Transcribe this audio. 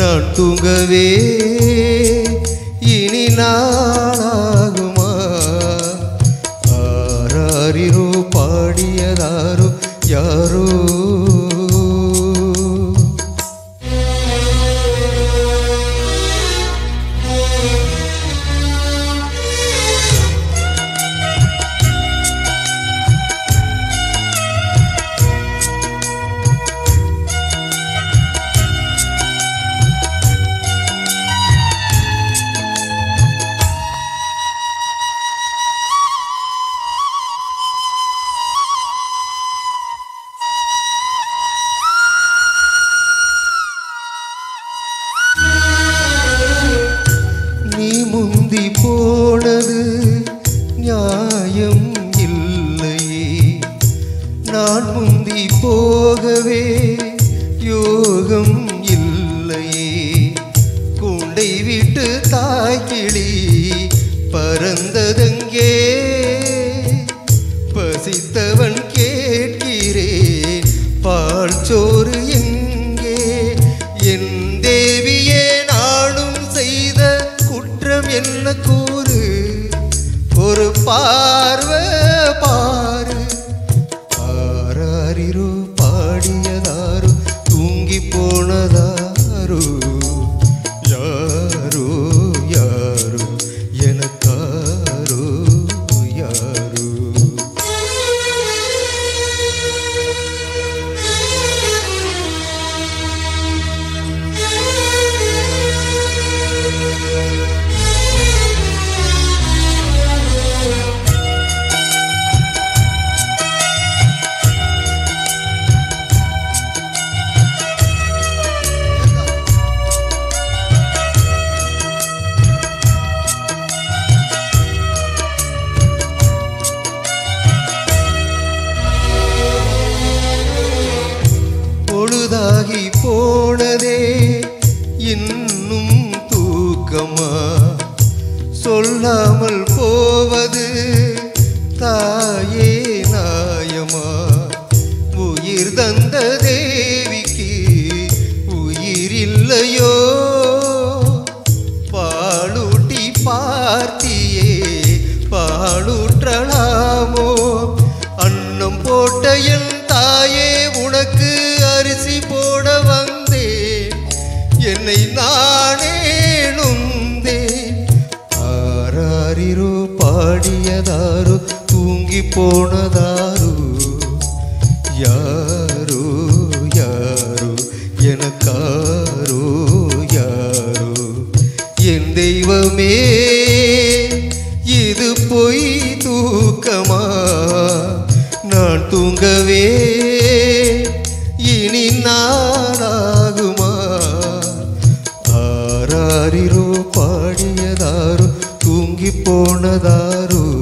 நான் தூங்கவே இனி நாளாகுமா ஆராரிரோ பாடியதாரோ யாரோ நீ முந்தி போனது நியாயம் இல்லையே நான் முந்தி போகவே யோகம் இல்லையே கூண்டை விட்டு தாய்க்கிளி பறந்ததங்கே பசித்தவன் கேட்கிறேன் பால் சோறு எங்கே என் தேவியே நானும் செய்த குற்றம் என்ன கூறு ஒரு பார்வை பாரு ஆராரிரோ பாடியதாரோ தூங்கி போனதாரோ யாரோ யாரோ எனக்காரோ யாரோ பொழுதாகி போனதே இன்னும் தூக்கமா சொல்லாமல் போவது தாயே நாயமா உயிர் தந்த தேவிக்கு உயிர் இல்லையோ பாலூட்டி பார்த்தியே பாலூற்றலாமோ அன்னம் போட்ட என் தாயே உனக்கு அரிசி போட வந்தேன் என்னை நானே நொந்தேன் ஆராரிரோ பாடியதாரோ தூங்கி போனதாரோ யாரோ யாரோ எனக்காரோ யாரோ என் தெய்வமே இது பொய் தூக்கமா நான் தூங்கவே இனி நாளாகுமா ஆராரிரோ பாடியதாரோ தூங்கி போனதாரோ